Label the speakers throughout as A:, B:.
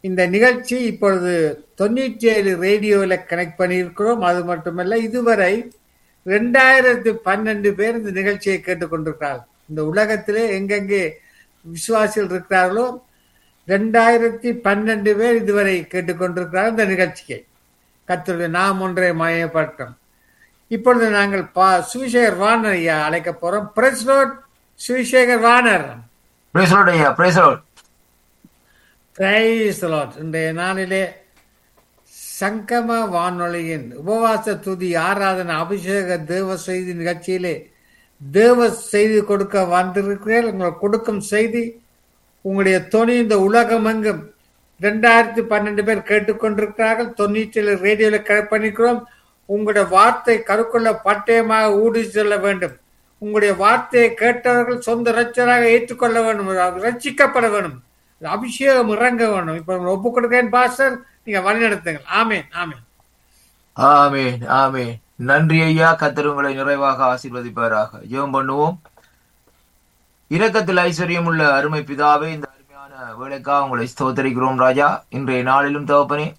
A: இந்த நிகழ்ச்சி இப்பொழுது தொண்ணூற்றி ஏழு ரேடியோவில் கனெக்ட் பண்ணியிருக்கிறோம் அது மட்டுமல்ல இதுவரை ரெண்டாயிரத்து பன்னெண்டு பேர் இந்த நிகழ்ச்சியை கேட்டுக்கொண்டிருக்கிறார்கள் இந்த உலகத்திலே எங்கெங்கே விசுவாசிகள் இருக்கிறார்களோ ரெண்டாயிரத்தி பன்னெண்டு பேர் இதுவரை கேட்டுக்கொண்டிருக்கிறார்கள் இந்த நிகழ்ச்சியை கத்தருடைய நாம் ஒன்றை மயப்பட்டோம் இப்பொழுது நாங்கள் பா சுவிசேகர் வானர் ஐயா அழைக்க போறோம் பிரஸ் ரோட் சுவிசேகர் வானர்
B: பிரேசலோட் ஐயா பிரேசலோட்
A: பிரைஸ் லார்ட் இன்றைய நாளிலே சங்கம வானொலியின் உபவாச துதி ஆராதனை அபிஷேக தேவ செய்தி நிகழ்ச்சியிலே தேவ செய்தி கொடுக்க வந்திருக்கிறீர்கள் உங்களுக்கு கொடுக்கும் செய்தி உங்களுடைய துணி இந்த உலகமெங்கும் ரெண்டாயிரத்தி பன்னெண்டு பேர் கேட்டுக்கொண்டிருக்கிறார்கள் தொண்ணூற்றி ஏழு ரேடியோவில் கனெக்ட் பண்ணிக்கிறோம் உங்களுடைய வார்த்தை கருக்குள்ள பட்டயமாக ஊடி செல்ல வேண்டும் உங்களுடைய வார்த்தையை கேட்டவர்கள் சொந்த ரச்சராக ஏற்றுக்கொள்ள வேண்டும் ரட்சிக்கப்பட வேண்டும் அபிஷேகம் இறங்க வேணும் இப்ப ஒப்பு கொடுக்கிறேன் பாஸ்டர் நீங்க வழி நடத்துங்கள் ஆமேன் ஆமேன்
B: ஆமேன் ஆமேன் நன்றி ஐயா கத்தர் உங்களை நிறைவாக ஆசீர்வதிப்பாராக ஜெபம் பண்ணுவோம் இரக்கத்தில் ஐஸ்வர்யம் உள்ள அருமை பிதாவே இந்த அருமையான வேலைக்காக உங்களை ஸ்தோத்தரிக்கிறோம் ராஜா இன்றைய நாளிலும் தகப்பனே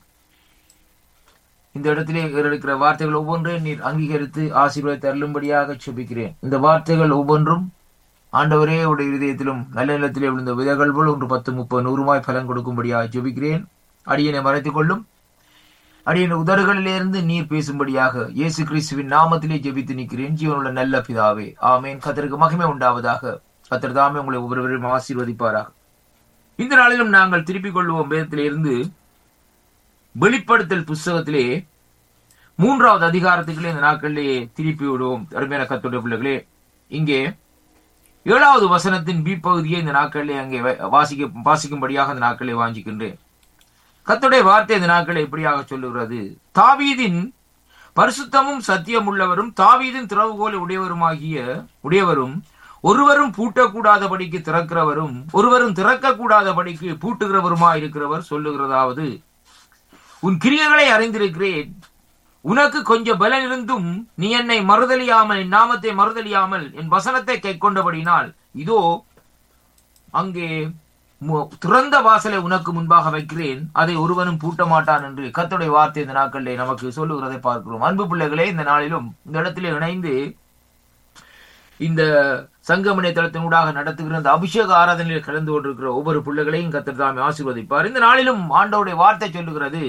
B: இந்த இடத்திலே இருக்கிற வார்த்தைகள் ஒவ்வொன்றையும் நீர் அங்கீகரித்து ஆசீர்வாதத்தை அருளும்படியாக செபிக்கிறேன் இந்த வார்த்தைகள் ஒவ்வொன்றும் ஆண்டவரே உடைய இருதயத்திலும் நல்ல நிலத்திலே விழுந்த விதைகள் போல் ஒன்று பத்து முப்பது நூறுமாய் பலன் கொடுக்கும்படியாக ஜெபிக்கிறேன் அடியனை மறைத்துக் கொள்ளும் அடியின் உதடுகளிலிருந்து நீர் பேசும்படியாக இயேசு கிறிஸ்துவின் நாமத்திலே ஜெபித்து நிற்கிறேன் ஜீவனுள்ள நல்ல பிதாவே ஆமேன் கத்தருக்கு மகிமை உண்டாவதாக கத்தர் தாமே உங்களை ஒவ்வொருவரையும் ஆசீர்வதிப்பாராக இந்த நாளிலும் நாங்கள் திருப்பிக் கொள்வோம் வேதத்திலிருந்து வெளிப்படுத்தல் புஸ்தகத்திலே மூன்றாவது அதிகாரத்துக்குள்ளே இந்த நாட்களிலே திருப்பி விடுவோம் அருமையான கத்துடைய பிள்ளைகளே இங்கே ஏழாவது வசனத்தின் பி பகுதியை இந்த நாட்களிலே அங்கே வாசிக்க வாசிக்கும்படியாக இந்த நாட்களை வாஞ்சிக்கின்றேன் கத்துடைய வார்த்தை இந்த நாட்களை எப்படியாக சொல்லுகிறது தாவீதின் பரிசுத்தமும் சத்தியம் உள்ளவரும் தாவீதின் திறவுகோலை உடையவருமாகிய உடையவரும் ஒருவரும் பூட்டக்கூடாதபடிக்கு திறக்கிறவரும் ஒருவரும் திறக்க கூடாதபடிக்கு பூட்டுகிறவருமா இருக்கிறவர் சொல்லுகிறதாவது உன் கிரியைகளை அறிந்திருக்கிறேன் உனக்கு கொஞ்சம் பலன் இருந்தும் நீ என்னை மறுதலியாமல் என் நாமத்தை மறுதலியாமல் என் வசனத்தை கை கொண்டபடினால் இதோ அங்கே துறந்த வாசலை உனக்கு முன்பாக வைக்கிறேன் அதை ஒருவனும் பூட்ட மாட்டான் என்று கத்துடைய வார்த்தை இந்த நாட்களிலே நமக்கு சொல்லுகிறதை பார்க்கிறோம் அன்பு பிள்ளைகளே இந்த நாளிலும் இந்த இடத்திலே இணைந்து இந்த சங்கமனை தளத்தினூடாக நடத்துகிற அந்த அபிஷேக ஆராதனையில் கலந்து கொண்டிருக்கிற ஒவ்வொரு பிள்ளைகளையும் கத்தர் தாமே ஆசீர்வதிப்பார் இந்த நாளிலும் ஆண்டவுடைய வார்த்தை சொல்லுகிறது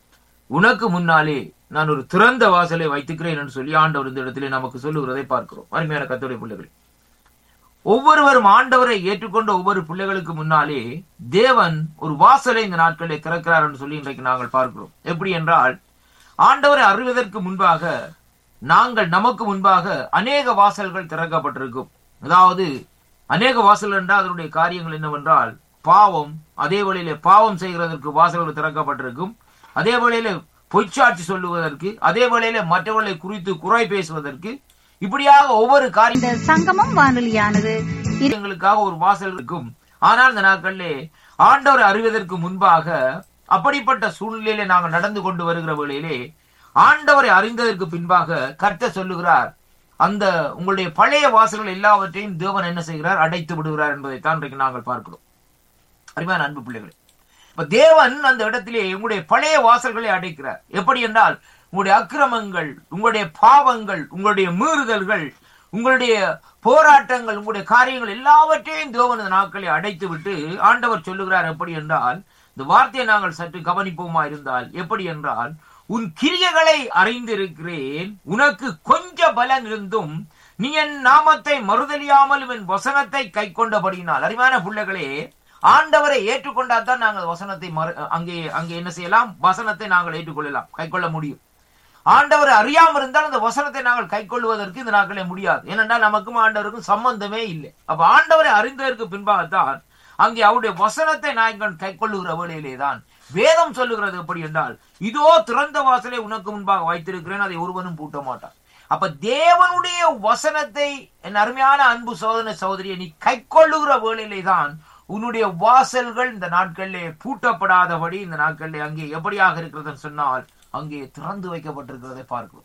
B: உனக்கு முன்னாலே நான் ஒரு திறந்த வாசலை வைத்துக்கிறேன் என்று சொல்லி ஆண்டவர் இந்த இடத்திலே நமக்கு சொல்லுகிறதை பார்க்கிறோம் அருமையான கத்தோடைய பிள்ளைகள் ஒவ்வொருவரும் ஆண்டவரை ஏற்றுக்கொண்ட ஒவ்வொரு பிள்ளைகளுக்கு முன்னாலே தேவன் ஒரு வாசலை இந்த நாட்களில் திறக்கிறார் என்று சொல்லி இன்றைக்கு நாங்கள் பார்க்கிறோம் எப்படி என்றால் ஆண்டவரை அறிவதற்கு முன்பாக நாங்கள் நமக்கு முன்பாக அநேக வாசல்கள் திறக்கப்பட்டிருக்கும் அதாவது அநேக வாசல் என்றால் அதனுடைய காரியங்கள் என்னவென்றால் பாவம் அதே வழியில பாவம் செய்கிறதற்கு வாசல்கள் திறக்கப்பட்டிருக்கும் அதே வேளையில பொய்ச்சாட்சி சொல்லுவதற்கு அதே வேளையில மற்றவர்களை குறித்து குறை பேசுவதற்கு இப்படியாக ஒவ்வொரு
C: இந்த சங்கமம் வானொலியானது
B: காரியங்களுக்காக ஒரு வாசல் இருக்கும் ஆனால் இந்த நாட்களிலே ஆண்டவரை அறிவதற்கு முன்பாக அப்படிப்பட்ட சூழ்நிலையிலே நாங்கள் நடந்து கொண்டு வருகிற வேளையிலே ஆண்டவரை அறிந்ததற்கு பின்பாக கர்த்த சொல்லுகிறார் அந்த உங்களுடைய பழைய வாசல்கள் எல்லாவற்றையும் தேவன் என்ன செய்கிறார் அடைத்து விடுகிறார் என்பதைத்தான் இன்றைக்கு நாங்கள் பார்க்கிறோம் அருமையான அன்பு பிள்ளைகளே இப்ப தேவன் அந்த இடத்திலே உங்களுடைய பழைய வாசல்களை அடைக்கிறார் எப்படி என்றால் உங்களுடைய அக்கிரமங்கள் உங்களுடைய பாவங்கள் உங்களுடைய மீறுதல்கள் உங்களுடைய போராட்டங்கள் உங்களுடைய காரியங்கள் எல்லாவற்றையும் தேவன் இந்த நாட்களை அடைத்து விட்டு ஆண்டவர் சொல்லுகிறார் எப்படி என்றால் இந்த வார்த்தையை நாங்கள் சற்று கவனிப்போமா இருந்தால் எப்படி என்றால் உன் கிரியைகளை அறிந்திருக்கிறேன் உனக்கு கொஞ்ச பலன் இருந்தும் நீ என் நாமத்தை மறுதலியாமல் என் வசனத்தை கை கொண்டபடினால் அறிவான பிள்ளைகளே ஆண்டவரை ஏற்றுக்கொண்டாதான் நாங்கள் வசனத்தை மறு அங்கே அங்கே என்ன செய்யலாம் வசனத்தை நாங்கள் ஏற்றுக்கொள்ளலாம் கை கொள்ள முடியும் ஆண்டவர் அறியாம இருந்தால் அந்த வசனத்தை நாங்கள் கை கொள்வதற்கு இந்த நாட்களே முடியாது ஏனென்றால் நமக்கும் ஆண்டவருக்கும் சம்பந்தமே இல்லை அப்ப ஆண்டவரை அறிந்ததற்கு பின்பாகத்தான் அங்கே அவருடைய வசனத்தை நாங்கள் கை கொள்ளுகிற வேளையிலே தான் வேதம் சொல்லுகிறது எப்படி என்றால் இதோ திறந்த வாசலை உனக்கு முன்பாக வைத்திருக்கிறேன் அதை ஒருவனும் பூட்ட மாட்டான் அப்ப தேவனுடைய வசனத்தை என் அருமையான அன்பு சோதனை சகோதரியை நீ கை கொள்ளுகிற வேளையிலே தான் உன்னுடைய வாசல்கள் இந்த நாட்களிலே பூட்டப்படாதபடி இந்த நாட்களிலே அங்கே எப்படியாக இருக்கிறதுன்னு சொன்னால் அங்கே திறந்து வைக்கப்பட்டிருக்கிறதை பார்க்கிறோம்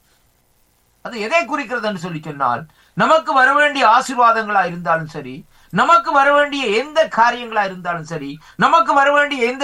B: அது எதை குறிக்கிறது சொல்லி சொன்னால் நமக்கு வர வேண்டிய ஆசீர்வாதங்களா இருந்தாலும் சரி நமக்கு வர வேண்டிய எந்த காரியங்களா இருந்தாலும் சரி நமக்கு வர வேண்டிய எந்த